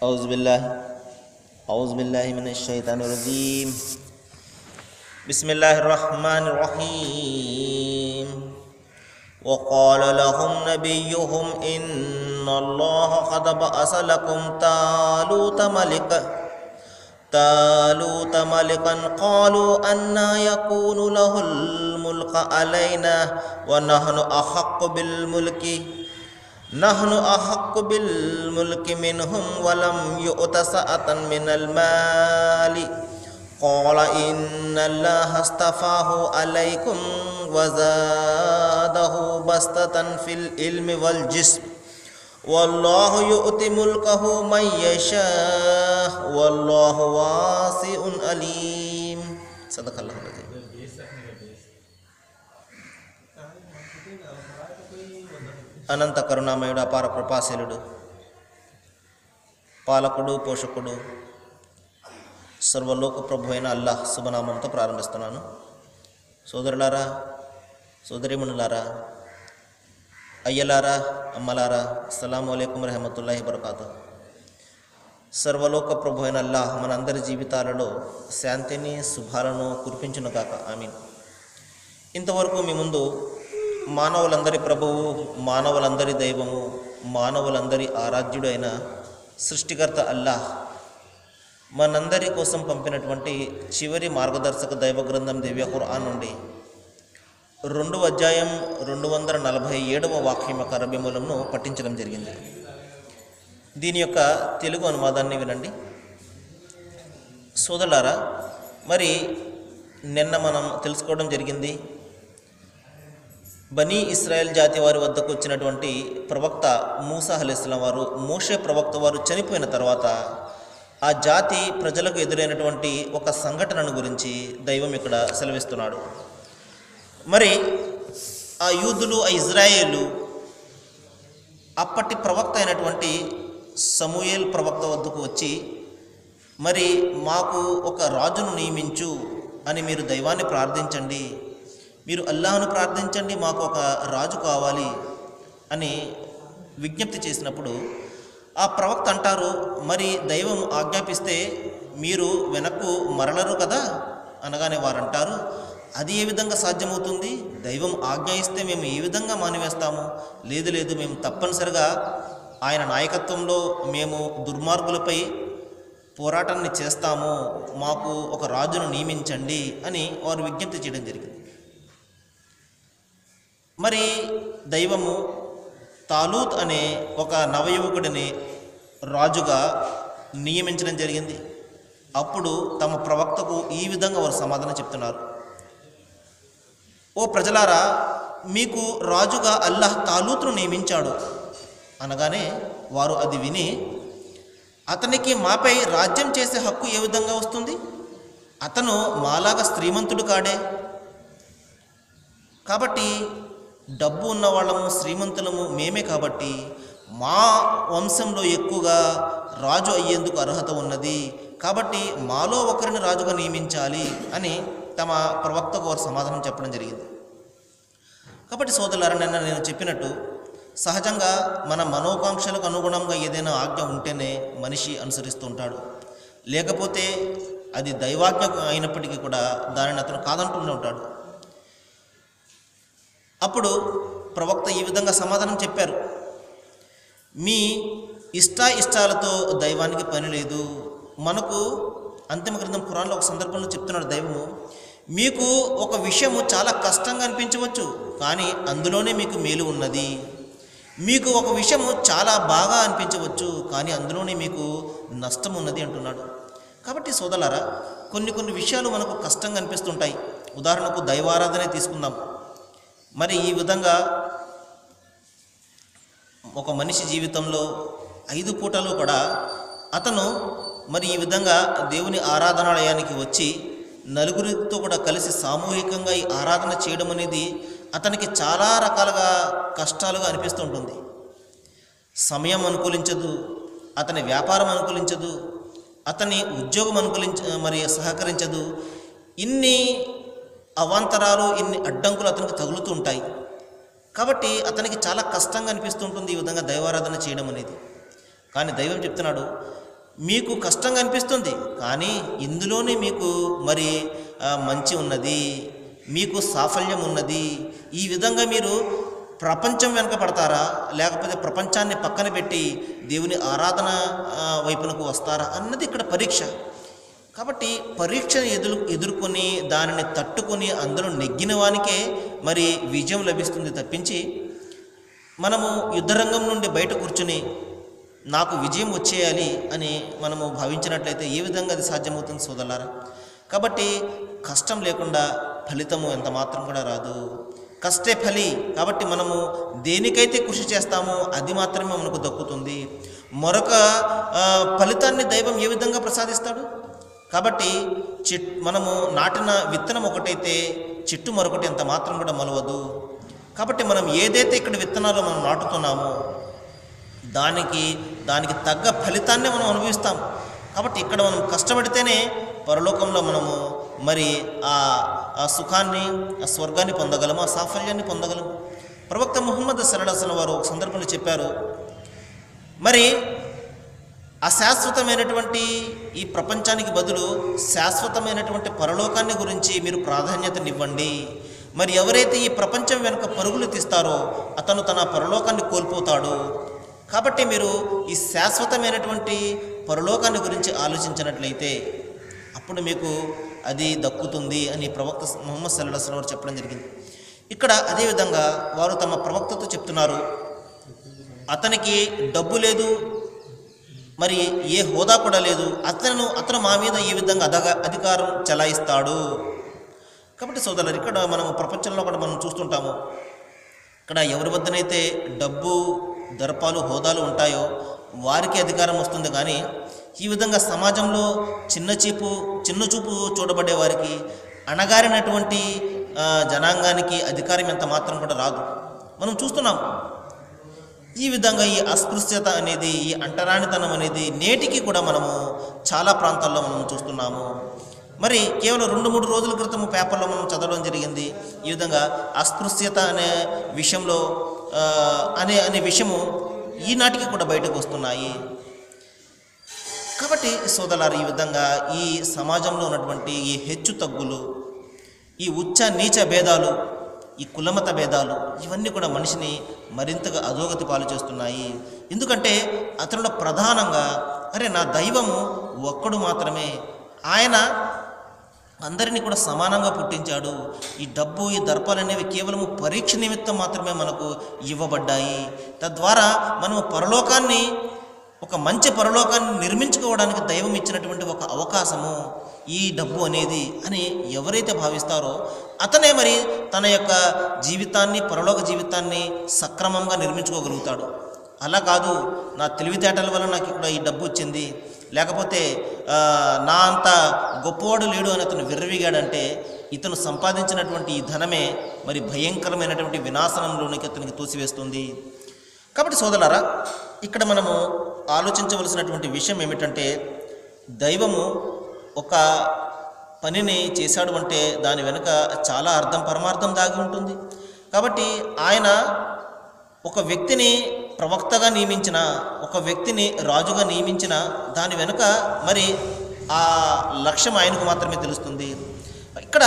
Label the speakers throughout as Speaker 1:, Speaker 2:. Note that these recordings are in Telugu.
Speaker 1: أعوذ بالله أعوذ بالله من الشيطان الرجيم بسم الله الرحمن الرحيم وقال لهم نبيهم إن الله قد بعث لكم طالوت ملكا طالوت ملكا قالوا أنا يكون له الملك علينا ونحن أحق بالملك نحن أحق بالملك منهم ولم يؤت سعة من المال قال إن الله اصطفاه عليكم وزاده بسطة في العلم والجسم والله يؤتي ملكه من يشاء والله واسع عليم صدق الله العظيم అనంత కరుణామయుడు అపార కృపాశీలుడు పాలకుడు పోషకుడు సర్వలోక ప్రభు అయిన అల్లాహ్ శుభనామంతో ప్రారంభిస్తున్నాను సోదరులారా సోదరిమణులారా అయ్యలారా అమ్మలారా అస్సలం అయికం రహమతుల్లాహి బరకాతు సర్వలోక ప్రభు అయిన అల్లాహ్ మనందరి జీవితాలలో శాంతిని శుభాలను కురిపించును కాక ఆమీన్ ఇంతవరకు మీ ముందు మానవులందరి ప్రభువు మానవులందరి దైవము మానవులందరి ఆరాధ్యుడు అయిన సృష్టికర్త అల్లాహ్ మనందరి కోసం పంపినటువంటి చివరి మార్గదర్శక దైవ గ్రంథం దివ్య ఖుర్ఆన్ నుండి రెండు అధ్యాయం రెండు వందల నలభై ఏడవ వాక్యం యొక్క అరబీ మూలంను పఠించడం జరిగింది దీని యొక్క తెలుగు అనువాదాన్ని వినండి సోదరులారా మరి నిన్న మనం తెలుసుకోవడం జరిగింది బనీ ఇస్రాయెల్ జాతి వారి వద్దకు వచ్చినటువంటి ప్రవక్త మూసా అలీస్లాం వారు మోషే ప్రవక్త వారు చనిపోయిన తర్వాత ఆ జాతి ప్రజలకు ఎదురైనటువంటి ఒక సంఘటనను గురించి దైవం ఇక్కడ సెలవిస్తున్నాడు మరి ఆ యూదులు ఆ ఇజ్రాయేలు అప్పటి ప్రవక్త అయినటువంటి సమూయేల్ ప్రవక్త వద్దకు వచ్చి మరి మాకు ఒక రాజును నియమించు అని మీరు దైవాన్ని ప్రార్థించండి మీరు అల్లాహను ప్రార్థించండి మాకు ఒక రాజు కావాలి అని విజ్ఞప్తి చేసినప్పుడు ఆ ప్రవక్త అంటారు మరి దైవం ఆజ్ఞాపిస్తే మీరు వెనక్కు మరలరు కదా అనగానే వారు అంటారు అది ఏ విధంగా సాధ్యమవుతుంది దైవం ఆజ్ఞ ఇస్తే మేము ఏ విధంగా మానివేస్తాము లేదు లేదు మేము తప్పనిసరిగా ఆయన నాయకత్వంలో మేము దుర్మార్గులపై పోరాటాన్ని చేస్తాము మాకు ఒక రాజును నియమించండి అని వారు విజ్ఞప్తి చేయడం జరిగింది మరి దైవము తాలూత్ అనే ఒక నవయువకుడిని రాజుగా నియమించడం జరిగింది అప్పుడు తమ ప్రవక్తకు ఈ విధంగా వారు సమాధానం చెప్తున్నారు ఓ ప్రజలారా మీకు రాజుగా అల్లాహ్ తాలూతును నియమించాడు అనగానే వారు అది విని అతనికి మాపై రాజ్యం చేసే హక్కు ఏ విధంగా వస్తుంది అతను మాలాగా శ్రీమంతుడు కాడే కాబట్టి డబ్బు ఉన్న వాళ్ళము శ్రీమంతులము మేమే కాబట్టి మా వంశంలో ఎక్కువగా రాజు అయ్యేందుకు అర్హత ఉన్నది కాబట్టి మాలో ఒకరిని రాజుగా నియమించాలి అని తమ ప్రవక్తకు వారు సమాధానం చెప్పడం జరిగింది కాబట్టి సోదరులారా నిన్న నేను చెప్పినట్టు సహజంగా మన మనోకాంక్షలకు అనుగుణంగా ఏదైనా ఆజ్ఞ ఉంటేనే మనిషి అనుసరిస్తూ ఉంటాడు లేకపోతే అది దైవాజ్ఞ అయినప్పటికీ కూడా దానిని అతను కాదంటూనే ఉంటాడు అప్పుడు ప్రవక్త ఈ విధంగా సమాధానం చెప్పారు మీ ఇష్ట ఇష్టాలతో దైవానికి పని లేదు మనకు అంతిమ గ్రంథం ఖురాన్లో ఒక సందర్భంలో చెప్తున్నాడు దైవము మీకు ఒక విషయము చాలా కష్టంగా అనిపించవచ్చు కానీ అందులోనే మీకు మేలు ఉన్నది మీకు ఒక విషయము చాలా బాగా అనిపించవచ్చు కానీ అందులోనే మీకు నష్టం ఉన్నది అంటున్నాడు కాబట్టి సోదలారా కొన్ని కొన్ని విషయాలు మనకు కష్టంగా అనిపిస్తుంటాయి ఉదాహరణకు దైవారాధనే తీసుకుందాం మరి ఈ విధంగా ఒక మనిషి జీవితంలో ఐదు పూటలు కూడా అతను మరి ఈ విధంగా దేవుని ఆరాధనాలయానికి వచ్చి నలుగురితో కూడా కలిసి సామూహికంగా ఈ ఆరాధన చేయడం అనేది అతనికి చాలా రకాలుగా కష్టాలుగా అనిపిస్తుంటుంది సమయం అనుకూలించదు అతని వ్యాపారం అనుకూలించదు అతని ఉద్యోగం అనుకూలించ మరి సహకరించదు ఇన్ని అవాంతరాలు ఇన్ని అడ్డంకులు అతనికి తగులుతూ ఉంటాయి కాబట్టి అతనికి చాలా కష్టంగా అనిపిస్తుంటుంది ఈ విధంగా దైవారాధన చేయడం అనేది కానీ దైవం చెప్తున్నాడు మీకు కష్టంగా అనిపిస్తుంది కానీ ఇందులోనే మీకు మరి ఆ, మంచి ఉన్నది మీకు సాఫల్యం ఉన్నది ఈ విధంగా మీరు ప్రపంచం వెనక పడతారా లేకపోతే ప్రపంచాన్ని పక్కన పెట్టి దేవుని ఆరాధన ఆ, వైపునకు వస్తారా అన్నది ఇక్కడ పరీక్ష కాబట్టి పరీక్షను ఎదురు ఎదుర్కొని దానిని తట్టుకొని అందులో నెగ్గిన వానికే మరి విజయం లభిస్తుంది తప్పించి మనము యుద్ధరంగం నుండి బయట కూర్చుని నాకు విజయం వచ్చేయాలి అని మనము భావించినట్లయితే ఏ విధంగా అది సాధ్యమవుతుంది సోదరులారా కాబట్టి కష్టం లేకుండా ఫలితము ఎంత మాత్రం కూడా రాదు కష్టే ఫలి కాబట్టి మనము దేనికైతే కృషి చేస్తామో అది మాత్రమే మనకు దక్కుతుంది మరొక ఆ, ఫలితాన్ని దైవం ఏ విధంగా ప్రసాదిస్తాడు కాబట్టి చెట్ మనము నాటిన విత్తనం ఒకటైతే చెట్టు మరొకటి ఎంత మాత్రం కూడా మొలవదు కాబట్టి మనం ఏదైతే ఇక్కడ విత్తనాలు మనం నాటుతున్నామో దానికి దానికి తగ్గ ఫలితాన్ని మనం అనుభవిస్తాం కాబట్టి ఇక్కడ మనం కష్టపడితేనే పరలోకంలో మనము మరి ఆ ఆ సుఖాన్ని ఆ స్వర్గాన్ని పొందగలము ఆ సాఫల్యాన్ని పొందగలము ప్రవక్త ముహమ్మద్ సరళసల వారు ఒక సందర్భంలో చెప్పారు మరి అశాశ్వతమైనటువంటి ఈ ప్రపంచానికి బదులు శాశ్వతమైనటువంటి పరలోకాన్ని గురించి మీరు ప్రాధాన్యతనివ్వండి మరి ఎవరైతే ఈ ప్రపంచం వెనుక పరుగులు తీస్తారో అతను తన పరలోకాన్ని కోల్పోతాడు కాబట్టి మీరు ఈ శాశ్వతమైనటువంటి పరలోకాన్ని గురించి ఆలోచించినట్లయితే అప్పుడు మీకు అది దక్కుతుంది అని ప్రవక్త ముహమ్మద్ సల్లాహం వారు చెప్పడం జరిగింది ఇక్కడ అదేవిధంగా వారు తమ ప్రవక్తతో చెప్తున్నారు అతనికి డబ్బు లేదు మరి ఏ హోదా కూడా లేదు అతను అతను మా మీద ఏ విధంగా అధగా అధికారం చెలాయిస్తాడు కాబట్టి సోదరులు ఇక్కడ మనం ప్రపంచంలో కూడా మనం చూస్తుంటాము ఇక్కడ ఎవరి వద్దనైతే డబ్బు దర్పాలు హోదాలు ఉంటాయో వారికి అధికారం వస్తుంది కానీ ఈ విధంగా సమాజంలో చిన్న చూపు చిన్న చూపు చూడబడే వారికి అణగారినటువంటి ఆ, జనాంగానికి అధికారం ఎంత మాత్రం కూడా రాదు మనం చూస్తున్నాం ఈ విధంగా ఈ అస్పృశ్యత అనేది ఈ అంటరానితనం అనేది నేటికి కూడా మనము చాలా ప్రాంతాల్లో మనం చూస్తున్నాము మరి కేవలం రెండు మూడు రోజుల క్రితం పేపర్లో మనం చదవడం జరిగింది ఈ విధంగా అస్పృశ్యత అనే విషయంలో ఆ, అనే అనే విషయము ఈనాటికి కూడా బయటకు వస్తున్నాయి కాబట్టి సోదరులారు ఈ విధంగా ఈ సమాజంలో ఉన్నటువంటి ఈ హెచ్చు తగ్గులు ఈ ఉచ్చ నీచ భేదాలు ఈ కులమత భేదాలు ఇవన్నీ కూడా మనిషిని మరింతగా అధోగతి పాలు చేస్తున్నాయి ఎందుకంటే అతనిలో ప్రధానంగా అరే నా దైవము ఒక్కడు మాత్రమే ఆయన అందరినీ కూడా సమానంగా పుట్టించాడు ఈ డబ్బు ఈ దర్పాలు అనేవి కేవలము పరీక్ష నిమిత్తం మాత్రమే మనకు ఇవ్వబడ్డాయి తద్వారా మనము పరలోకాన్ని ఒక మంచి పరలోకాన్ని నిర్మించుకోవడానికి దైవం ఇచ్చినటువంటి ఒక అవకాశము ఈ డబ్బు అనేది అని ఎవరైతే భావిస్తారో అతనే మరి తన యొక్క జీవితాన్ని పరలోక జీవితాన్ని సక్రమంగా నిర్మించుకోగలుగుతాడు అలా కాదు నా తెలివితేటల వల్ల నాకు ఇక్కడ ఈ డబ్బు వచ్చింది లేకపోతే ఆ, నా అంత గొప్పవాడు లేడు అని అతను విర్రవీగాడంటే ఇతను సంపాదించినటువంటి ఈ ధనమే మరి భయంకరమైనటువంటి వినాశనంలోనికి అతనికి తోసివేస్తుంది కాబట్టి సోదరులారా ఇక్కడ మనము ఆలోచించవలసినటువంటి విషయం ఏమిటంటే దైవము ఒక పనిని చేశాడు అంటే దాని వెనుక చాలా అర్థం పరమార్థం దాగి ఉంటుంది కాబట్టి ఆయన ఒక వ్యక్తిని ప్రవక్తగా నియమించిన ఒక వ్యక్తిని రాజుగా నియమించిన దాని వెనుక మరి ఆ లక్ష్యం ఆయనకు మాత్రమే తెలుస్తుంది ఇక్కడ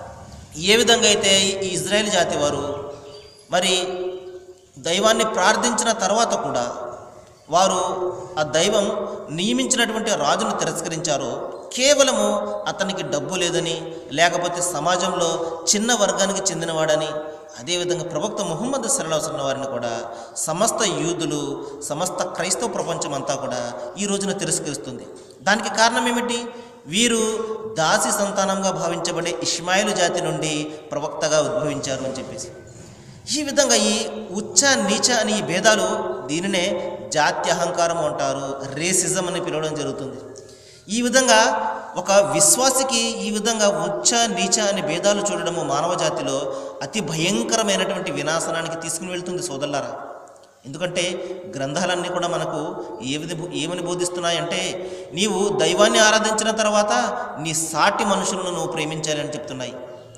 Speaker 1: ఏ విధంగా అయితే ఈ ఇజ్రాయెల్ జాతి వారు మరి దైవాన్ని ప్రార్థించిన తర్వాత కూడా వారు ఆ దైవం నియమించినటువంటి రాజును తిరస్కరించారో కేవలము అతనికి డబ్బు లేదని లేకపోతే సమాజంలో చిన్న వర్గానికి చెందినవాడని అదేవిధంగా ప్రవక్త ముహమ్మద్ సల్లాహున్న వారిని కూడా సమస్త యూదులు సమస్త క్రైస్తవ ప్రపంచం అంతా కూడా ఈ రోజున తిరస్కరిస్తుంది దానికి కారణం ఏమిటి వీరు దాసి సంతానంగా భావించబడే ఇస్మాయిల్ జాతి నుండి ప్రవక్తగా ఉద్భవించారు అని చెప్పేసి ఈ విధంగా ఈ ఉచ్చ నీచ అని ఈ భేదాలు దీనినే జాతి అహంకారం అంటారు రేసిజం అని పిలవడం జరుగుతుంది ఈ విధంగా ఒక విశ్వాసికి ఈ విధంగా ఉచ్చ నీచ అనే భేదాలు చూడడము మానవ జాతిలో అతి భయంకరమైనటువంటి వినాశనానికి తీసుకుని వెళ్తుంది సోదరులారా ఎందుకంటే గ్రంథాలన్నీ కూడా మనకు ఏ విధ ఏమని బోధిస్తున్నాయంటే నీవు దైవాన్ని ఆరాధించిన తర్వాత నీ సాటి మనుషులను నువ్వు ప్రేమించాలి అని చెప్తున్నాయి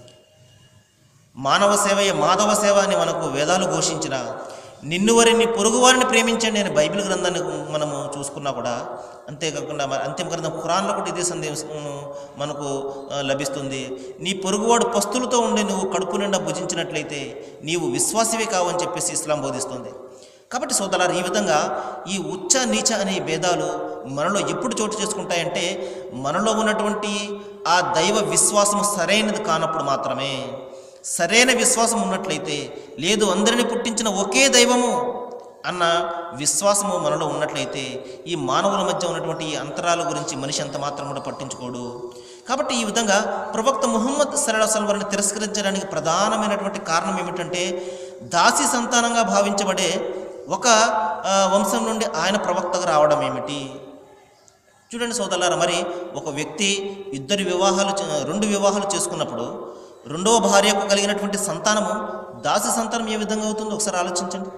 Speaker 1: మానవ సేవయే మాధవ సేవ అని మనకు వేదాలు ఘోషించిన నిన్ను వారిని పొరుగు వారిని ప్రేమించండి అని బైబిల్ గ్రంథాన్ని మనము చూసుకున్నా కూడా అంతేకాకుండా మరి అంతిమ గ్రంథం ఖురాన్లో కూడా ఇదే సందేశం మనకు ఆ, లభిస్తుంది నీ పొరుగువాడు పస్తులతో ఉండి నువ్వు కడుపు నిండా భుజించినట్లయితే నీవు విశ్వాసివే కావని చెప్పేసి ఇస్లాం బోధిస్తుంది కాబట్టి సోదరులారు ఈ విధంగా ఈ ఉచ్చ నీచ అనే భేదాలు మనలో ఎప్పుడు చోటు చేసుకుంటాయంటే మనలో ఉన్నటువంటి ఆ దైవ విశ్వాసం సరైనది కానప్పుడు మాత్రమే సరైన విశ్వాసం ఉన్నట్లయితే లేదు అందరిని పుట్టించిన ఒకే దైవము అన్న విశ్వాసము మనలో ఉన్నట్లయితే ఈ మానవుల మధ్య ఉన్నటువంటి ఈ అంతరాల గురించి మనిషి అంత మాత్రం కూడా పట్టించుకోడు కాబట్టి ఈ విధంగా ప్రవక్త ముహమ్మద్ సరళసల్ వారిని తిరస్కరించడానికి ప్రధానమైనటువంటి కారణం ఏమిటంటే దాసి సంతానంగా భావించబడే ఒక ఆ, వంశం నుండి ఆయన ప్రవక్తగా రావడం ఏమిటి చూడండి సోదరులారా మరి ఒక వ్యక్తి ఇద్దరు వివాహాలు చే- రెండు వివాహాలు చేసుకున్నప్పుడు రెండవ భార్యకు కలిగినటువంటి సంతానము దాసి సంతానం ఏ విధంగా అవుతుందో ఒకసారి ఆలోచించండి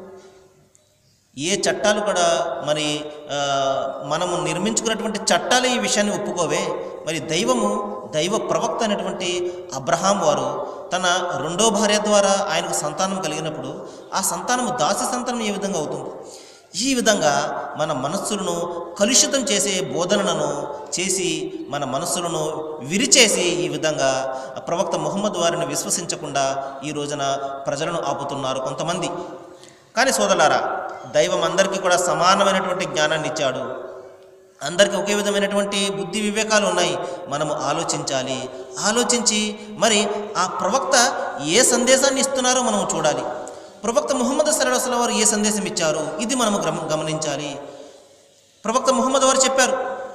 Speaker 1: ఏ చట్టాలు కూడా మరి ఆ, మనము నిర్మించుకున్నటువంటి చట్టాలే ఈ విషయాన్ని ఒప్పుకోవే మరి దైవము దైవ ప్రవక్త అయినటువంటి అబ్రహాం వారు తన రెండో భార్య ద్వారా ఆయనకు సంతానం కలిగినప్పుడు ఆ సంతానము దాసి సంతానం ఏ విధంగా అవుతుంది ఈ విధంగా మన మనస్సులను కలుషితం చేసే బోధనలను చేసి మన మనస్సులను విరిచేసి ఈ విధంగా ప్రవక్త ముహమ్మద్ వారిని విశ్వసించకుండా ఈ రోజున ప్రజలను ఆపుతున్నారు కొంతమంది కానీ సోదరులారా దైవం అందరికీ కూడా సమానమైనటువంటి జ్ఞానాన్ని ఇచ్చాడు అందరికీ ఒకే విధమైనటువంటి బుద్ధి వివేకాలు ఉన్నాయి మనము ఆలోచించాలి ఆలోచించి మరి ఆ ప్రవక్త ఏ సందేశాన్ని ఇస్తున్నారో మనం చూడాలి ప్రవక్త ముహమ్మద్ సల్లాహం వారు ఏ సందేశం ఇచ్చారు ఇది మనము గమ- గమనించాలి ప్రవక్త ముహమ్మద్ వారు చెప్పారు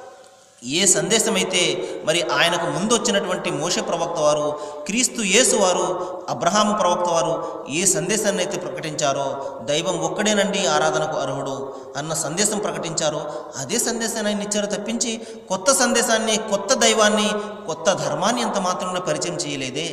Speaker 1: ఏ సందేశం అయితే మరి ఆయనకు ముందు వచ్చినటువంటి మోష ప్రవక్త వారు క్రీస్తు యేసు వారు అబ్రహాము ప్రవక్త వారు ఏ సందేశాన్ని అయితే ప్రకటించారో దైవం ఒక్కడేనండి ఆరాధనకు అర్హుడు అన్న సందేశం ప్రకటించారో అదే సందేశాన్ని ఆయన ఇచ్చారు తప్పించి కొత్త సందేశాన్ని కొత్త దైవాన్ని కొత్త ధర్మాన్ని ఎంత మాత్రమే పరిచయం చేయలేదే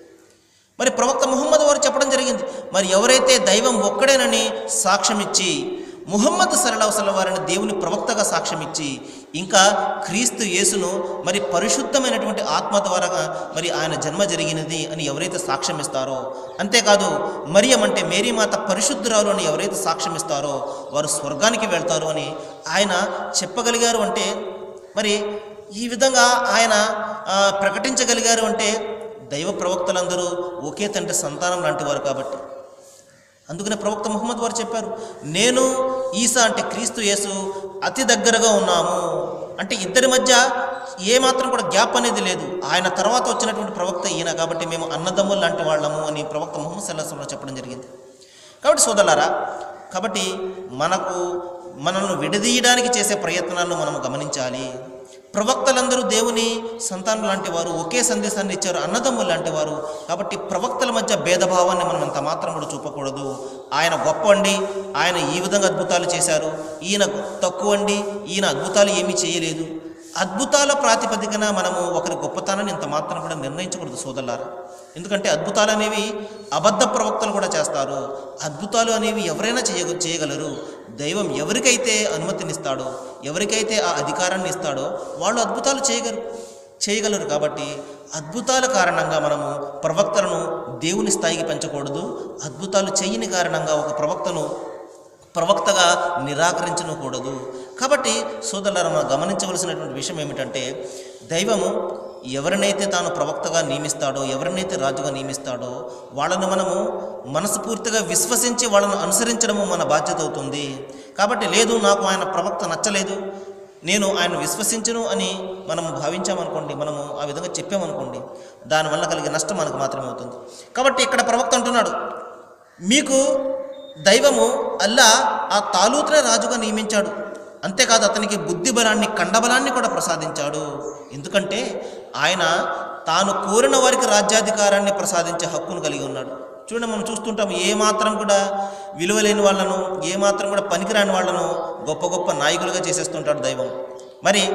Speaker 1: మరి ప్రవక్త ముహమ్మద్ వారు చెప్పడం జరిగింది మరి ఎవరైతే దైవం ఒక్కడేనని సాక్ష్యం ఇచ్చి ముహమ్మద్ సరళవసల వారిని దేవుని ప్రవక్తగా సాక్ష్యం ఇచ్చి ఇంకా క్రీస్తు యేసును మరి పరిశుద్ధమైనటువంటి ఆత్మ ద్వారా మరి ఆయన జన్మ జరిగినది అని ఎవరైతే సాక్ష్యం ఇస్తారో అంతేకాదు మరియం అంటే మేరీ మాత పరిశుద్ధురాలు అని ఎవరైతే సాక్ష్యం ఇస్తారో వారు స్వర్గానికి వెళ్తారు అని ఆయన చెప్పగలిగారు అంటే మరి ఈ విధంగా ఆయన ఆ, ప్రకటించగలిగారు అంటే దైవ ప్రవక్తలందరూ ఒకే తండ్రి సంతానం లాంటి వారు కాబట్టి అందుకనే ప్రవక్త ముహమ్మద్ వారు చెప్పారు నేను ఈసా అంటే క్రీస్తు యేసు అతి దగ్గరగా ఉన్నాము అంటే ఇద్దరి మధ్య ఏ మాత్రం కూడా గ్యాప్ అనేది లేదు ఆయన తర్వాత వచ్చినటువంటి ప్రవక్త ఈయన కాబట్టి మేము అన్నదమ్ములు లాంటి వాళ్ళము అని ప్రవక్త ముహమ్మద్ సల్లాహంలో చెప్పడం జరిగింది కాబట్టి సోదరులారా కాబట్టి మనకు మనల్ని విడదీయడానికి చేసే ప్రయత్నాలను మనం గమనించాలి ప్రవక్తలందరూ దేవుని సంతానం లాంటి వారు ఒకే సందేశాన్ని ఇచ్చారు అన్నదమ్ములు లాంటి వారు కాబట్టి ప్రవక్తల మధ్య భేదభావాన్ని మనం ఎంత మాత్రం కూడా చూపకూడదు ఆయన గొప్ప అండి ఆయన ఈ విధంగా అద్భుతాలు చేశారు ఈయన తక్కువ అండి ఈయన అద్భుతాలు ఏమీ చేయలేదు అద్భుతాల ప్రాతిపదికన మనము ఒకరి గొప్పతనాన్ని ఇంత మాత్రం కూడా నిర్ణయించకూడదు సోదరులారా ఎందుకంటే అద్భుతాలు అనేవి అబద్ధ ప్రవక్తలు కూడా చేస్తారు అద్భుతాలు అనేవి ఎవరైనా చేయ చేయగలరు దైవం ఎవరికైతే అనుమతినిస్తాడో ఎవరికైతే ఆ అధికారాన్ని ఇస్తాడో వాళ్ళు అద్భుతాలు చేయగలరు చేయగలరు కాబట్టి అద్భుతాల కారణంగా మనము ప్రవక్తలను దేవుని స్థాయికి పెంచకూడదు అద్భుతాలు చేయని కారణంగా ఒక ప్రవక్తను ప్రవక్తగా నిరాకరించకూడదు కాబట్టి సోదరులారా మనం గమనించవలసినటువంటి విషయం ఏమిటంటే దైవము ఎవరినైతే తాను ప్రవక్తగా నియమిస్తాడో ఎవరినైతే రాజుగా నియమిస్తాడో వాళ్ళను మనము మనస్ఫూర్తిగా విశ్వసించి వాళ్ళను అనుసరించడము మన బాధ్యత అవుతుంది కాబట్టి లేదు నాకు ఆయన ప్రవక్త నచ్చలేదు నేను ఆయన విశ్వసించను అని మనము భావించామనుకోండి మనము ఆ విధంగా చెప్పామనుకోండి దానివల్ల కలిగే నష్టం మనకు మాత్రమే అవుతుంది కాబట్టి ఇక్కడ ప్రవక్త అంటున్నాడు మీకు దైవము అల్లా ఆ తాలూతునే రాజుగా నియమించాడు అంతేకాదు అతనికి బుద్ధి బలాన్ని కండబలాన్ని కూడా ప్రసాదించాడు ఎందుకంటే ఆయన తాను కోరిన వారికి రాజ్యాధికారాన్ని ప్రసాదించే హక్కును కలిగి ఉన్నాడు చూడండి మనం చూస్తుంటాం ఏ మాత్రం కూడా విలువ లేని వాళ్ళను ఏ మాత్రం కూడా పనికిరాని వాళ్ళను గొప్ప గొప్ప నాయకులుగా చేసేస్తుంటాడు దైవం మరి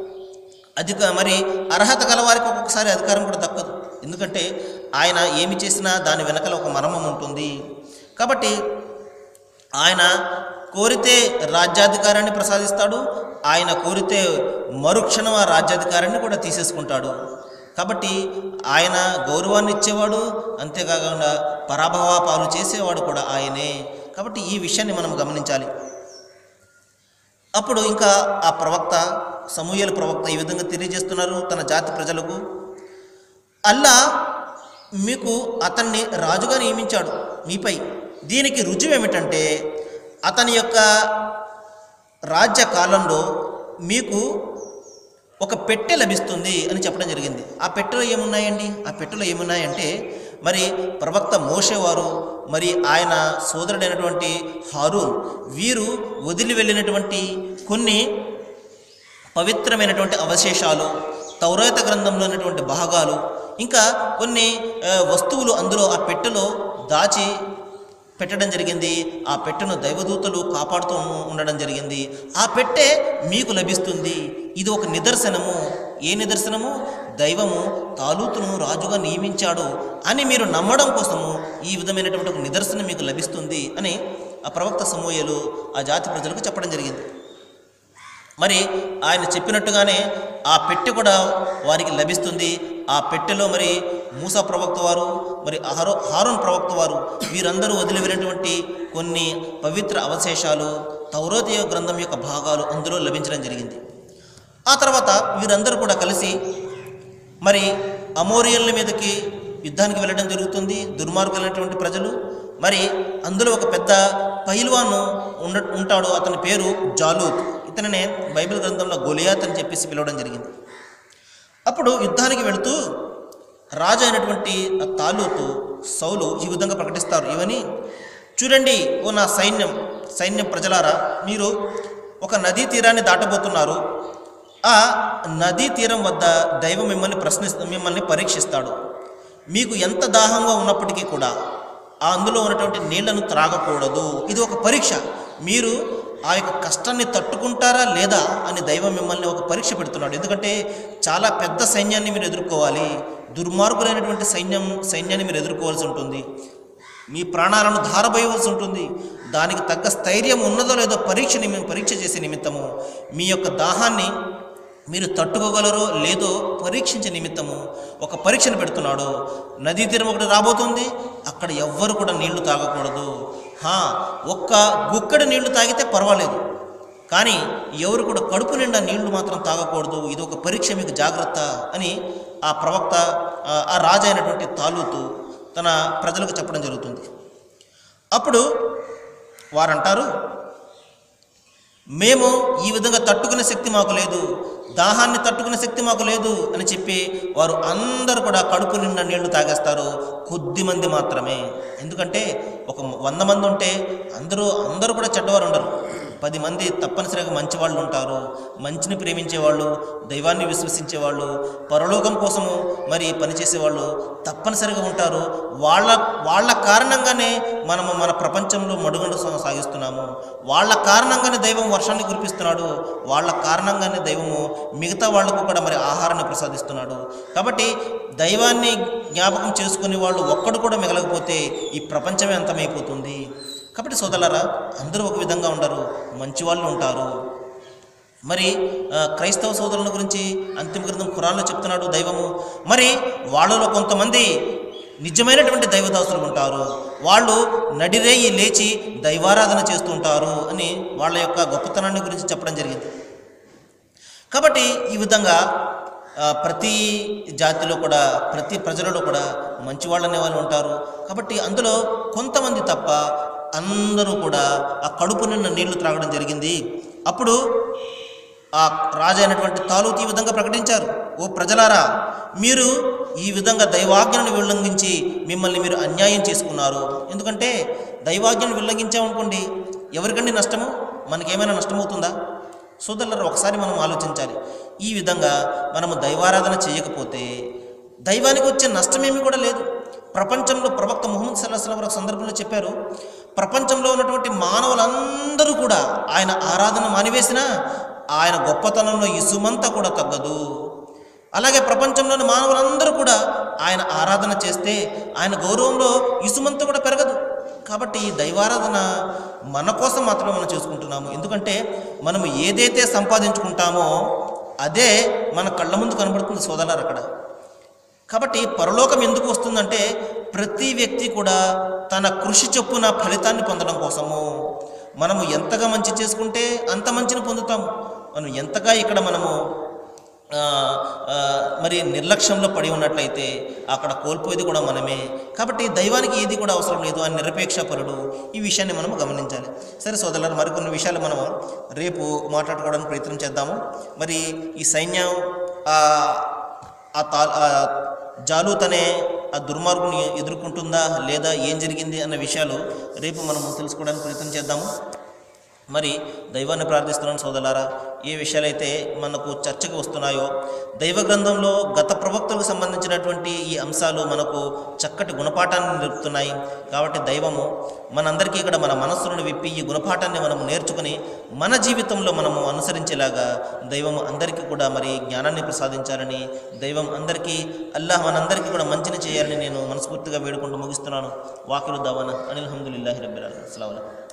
Speaker 1: అధిక మరి అర్హత గల వారికి ఒక్కొక్కసారి అధికారం కూడా దక్కదు ఎందుకంటే ఆయన ఏమి చేసినా దాని వెనకల ఒక మర్మం ఉంటుంది కాబట్టి ఆయన కోరితే రాజ్యాధికారాన్ని ప్రసాదిస్తాడు ఆయన కోరితే మరుక్షణం ఆ రాజ్యాధికారాన్ని కూడా తీసేసుకుంటాడు కాబట్టి ఆయన గౌరవాన్ని ఇచ్చేవాడు అంతేకాకుండా పరాభవ పాలు చేసేవాడు కూడా ఆయనే కాబట్టి ఈ విషయాన్ని మనం గమనించాలి అప్పుడు ఇంకా ఆ ప్రవక్త సమూహల ప్రవక్త ఈ విధంగా తెలియజేస్తున్నారు తన జాతి ప్రజలకు అల్లా మీకు అతన్ని రాజుగా నియమించాడు మీపై దీనికి రుజువు ఏమిటంటే అతని యొక్క రాజ్య కాలంలో మీకు ఒక పెట్టె లభిస్తుంది అని చెప్పడం జరిగింది ఆ పెట్టెలో ఏమున్నాయండి ఆ పెట్టెలో ఏమున్నాయంటే మరి ప్రవక్త మోషేవారు మరి ఆయన సోదరుడైనటువంటి హారూన్ వీరు వదిలి వెళ్ళినటువంటి కొన్ని పవిత్రమైనటువంటి అవశేషాలు తౌరాత గ్రంథంలో ఉన్నటువంటి భాగాలు ఇంకా కొన్ని ఆ, వస్తువులు అందులో ఆ పెట్టెలో దాచి పెట్టడం జరిగింది ఆ పెట్టెను దైవదూతలు కాపాడుతూ ఉండడం జరిగింది ఆ పెట్టె మీకు లభిస్తుంది ఇది ఒక నిదర్శనము ఏ నిదర్శనము దైవము తాలూతును రాజుగా నియమించాడు అని మీరు నమ్మడం కోసము ఈ విధమైనటువంటి ఒక నిదర్శనం మీకు లభిస్తుంది అని ఆ ప్రవక్త సమూహలు ఆ జాతి ప్రజలకు చెప్పడం జరిగింది మరి ఆయన చెప్పినట్టుగానే ఆ పెట్టె కూడా వారికి లభిస్తుంది ఆ పెట్టెలో మరి మూసా ప్రవక్త వారు మరి హారో హారోన్ ప్రవక్త వారు వీరందరూ వదిలివెళ్ళినటువంటి కొన్ని పవిత్ర అవశేషాలు తౌరోదయ గ్రంథం యొక్క భాగాలు అందులో లభించడం జరిగింది ఆ తర్వాత వీరందరూ కూడా కలిసి మరి అమోరియన్ల మీదకి యుద్ధానికి వెళ్ళడం జరుగుతుంది దుర్మార్గులైనటువంటి ప్రజలు మరి అందులో ఒక పెద్ద పైల్వాను ఉండ ఉంటాడు అతని పేరు జాలూత్ ఇతనినే బైబిల్ గ్రంథంలో గొలియాత్ అని చెప్పేసి పిలవడం జరిగింది అప్పుడు యుద్ధానికి వెళుతూ రాజు అయినటువంటి ఆ తాలూతు సౌలు ఈ విధంగా ప్రకటిస్తారు ఇవని చూడండి ఓ నా సైన్యం సైన్యం ప్రజలారా మీరు ఒక నదీ తీరాన్ని దాటబోతున్నారు ఆ నదీ తీరం వద్ద దైవం మిమ్మల్ని ప్రశ్ని మిమ్మల్ని పరీక్షిస్తాడు మీకు ఎంత దాహంగా ఉన్నప్పటికీ కూడా ఆ అందులో ఉన్నటువంటి నీళ్లను త్రాగకూడదు ఇది ఒక పరీక్ష మీరు ఆ యొక్క కష్టాన్ని తట్టుకుంటారా లేదా అని దైవం మిమ్మల్ని ఒక పరీక్ష పెడుతున్నాడు ఎందుకంటే చాలా పెద్ద సైన్యాన్ని మీరు ఎదుర్కోవాలి దుర్మార్గులైనటువంటి సైన్యం సైన్యాన్ని మీరు ఎదుర్కోవాల్సి ఉంటుంది మీ ప్రాణాలను ధారబోయవలసి ఉంటుంది దానికి తగ్గ స్థైర్యం ఉన్నదో లేదో పరీక్ష నిమి పరీక్ష చేసే నిమిత్తము మీ యొక్క దాహాన్ని మీరు తట్టుకోగలరో లేదో పరీక్షించే నిమిత్తము ఒక పరీక్షను పెడుతున్నాడు నదీ తీరం ఒకటి రాబోతుంది అక్కడ ఎవ్వరు కూడా నీళ్లు తాగకూడదు హా ఒక్క గుక్కడి నీళ్లు తాగితే పర్వాలేదు కానీ ఎవరు కూడా కడుపు నిండా నీళ్లు మాత్రం తాగకూడదు ఇది ఒక పరీక్ష మీకు జాగ్రత్త అని ఆ ప్రవక్త ఆ- ఆ రాజు అయినటువంటి తాలూతు తన ప్రజలకు చెప్పడం జరుగుతుంది అప్పుడు వారంటారు మేము ఈ విధంగా తట్టుకునే శక్తి మాకు లేదు దాహాన్ని తట్టుకునే శక్తి మాకు లేదు అని చెప్పి వారు అందరూ కూడా కడుపు నిండా నీళ్లు తాగేస్తారు కొద్ది మంది మాత్రమే ఎందుకంటే ఒక వంద మంది ఉంటే అందరూ అందరూ కూడా చెడ్డవారు ఉండరు పది మంది తప్పనిసరిగా మంచి వాళ్ళు ఉంటారు మంచిని ప్రేమించేవాళ్ళు దైవాన్ని విశ్వసించేవాళ్ళు పరలోకం కోసము మరి పనిచేసేవాళ్ళు తప్పనిసరిగా ఉంటారు వాళ్ళ వాళ్ళ కారణంగానే మనము మన ప్రపంచంలో మడుగండ సా- సాగిస్తున్నాము వాళ్ళ కారణంగానే దైవం వర్షాన్ని కురిపిస్తున్నాడు వాళ్ళ కారణంగానే దైవము మిగతా వాళ్లకు కూడా మరి ఆహారాన్ని ప్రసాదిస్తున్నాడు కాబట్టి దైవాన్ని జ్ఞాపకం చేసుకునే వాళ్ళు ఒక్కడు కూడా మిగలకపోతే ఈ ప్రపంచమే అంతమైపోతుంది కాబట్టి సోదరులారా అందరూ ఒక విధంగా ఉండరు మంచి వాళ్ళు ఉంటారు మరి ఆ, క్రైస్తవ సోదరుల గురించి అంతిమ గ్రంథం ఖురాన్లో చెప్తున్నాడు దైవము మరి వాళ్ళలో కొంతమంది నిజమైనటువంటి దైవదాసులు ఉంటారు వాళ్ళు నడిరేయి లేచి దైవారాధన చేస్తుంటారు అని వాళ్ళ యొక్క గొప్పతనాన్ని గురించి చెప్పడం జరిగింది కాబట్టి ఈ విధంగా ఆ, ప్రతి జాతిలో కూడా ప్రతి ప్రజలలో కూడా మంచి వాళ్ళు అనే వాళ్ళు ఉంటారు కాబట్టి అందులో కొంతమంది తప్ప అందరూ కూడా ఆ కడుపు నిన్న నీళ్లు త్రాగడం జరిగింది అప్పుడు ఆ రాజు అయినటువంటి తాలూతు ఈ విధంగా ప్రకటించారు ఓ ప్రజలారా మీరు ఈ విధంగా దైవాజ్ఞను ఉల్లంఘించి మిమ్మల్ని మీరు అన్యాయం చేసుకున్నారు ఎందుకంటే దైవాజ్ఞను ఉల్లంఘించామనుకోండి ఎవరికండి నష్టము మనకేమైనా నష్టమవుతుందా సోదరులారా ఒకసారి మనం ఆలోచించాలి ఈ విధంగా మనము దైవారాధన చేయకపోతే దైవానికి వచ్చే నష్టమేమీ కూడా లేదు ప్రపంచంలో ప్రవక్త ముహమ్మద్ సల్లాహం ఒక సందర్భంలో చెప్పారు ప్రపంచంలో ఉన్నటువంటి మానవులందరూ కూడా ఆయన ఆరాధన మానివేసినా ఆయన గొప్పతనంలో ఇసుమంతా కూడా తగ్గదు అలాగే ప్రపంచంలోని మానవులందరూ కూడా ఆయన ఆరాధన చేస్తే ఆయన గౌరవంలో ఇసుమంతా కూడా పెరగదు కాబట్టి ఈ దైవారాధన మన కోసం మాత్రమే మనం చేసుకుంటున్నాము ఎందుకంటే మనము ఏదైతే సంపాదించుకుంటామో అదే మన కళ్ళ ముందు కనబడుతుంది సోదరులారు అక్కడ కాబట్టి పరలోకం ఎందుకు వస్తుందంటే ప్రతి వ్యక్తి కూడా తన కృషి చొప్పున ఫలితాన్ని పొందడం కోసము మనము ఎంతగా మంచి చేసుకుంటే అంత మంచిని పొందుతాం మనం ఎంతగా ఇక్కడ మనము ఆ, ఆ, మరి నిర్లక్ష్యంలో పడి ఉన్నట్లయితే అక్కడ కోల్పోయేది కూడా మనమే కాబట్టి దైవానికి ఏది కూడా అవసరం లేదు అని నిరపేక్ష పరుడు ఈ విషయాన్ని మనం గమనించాలి సరే సోదరులారు మరికొన్ని విషయాలు మనం రేపు మాట్లాడుకోవడానికి ప్రయత్నం చేద్దాము మరి ఈ సైన్యం ఆ ఆ తా ఆ జాలూత్ అనే ఆ దుర్మార్గుని ఎదుర్కొంటుందా లేదా ఏం జరిగింది అన్న విషయాలు రేపు మనము తెలుసుకోవడానికి ప్రయత్నం చేద్దాము మరి దైవాన్ని ప్రార్థిస్తున్నాను సోదరులారా ఏ విషయాలైతే మనకు చర్చకు వస్తున్నాయో దైవ గ్రంథంలో గత ప్రవక్తలకు సంబంధించినటువంటి ఈ అంశాలు మనకు చక్కటి గుణపాఠాన్ని నేర్పుతున్నాయి కాబట్టి దైవము మనందరికీ ఇక్కడ మన మనస్సులను విప్పి ఈ గుణపాఠాన్ని మనము నేర్చుకుని మన జీవితంలో మనము అనుసరించేలాగా దైవం అందరికీ కూడా మరి జ్ఞానాన్ని ప్రసాదించాలని దైవం అందరికీ అల్లాహ్ మనందరికీ కూడా మంచిని చేయాలని నేను మనస్ఫూర్తిగా వేడుకుంటూ ముగిస్తున్నాను వాకిలు దావాన అనిల్ హమ్దుల్లాహి రబ్బిల్ అస్సలం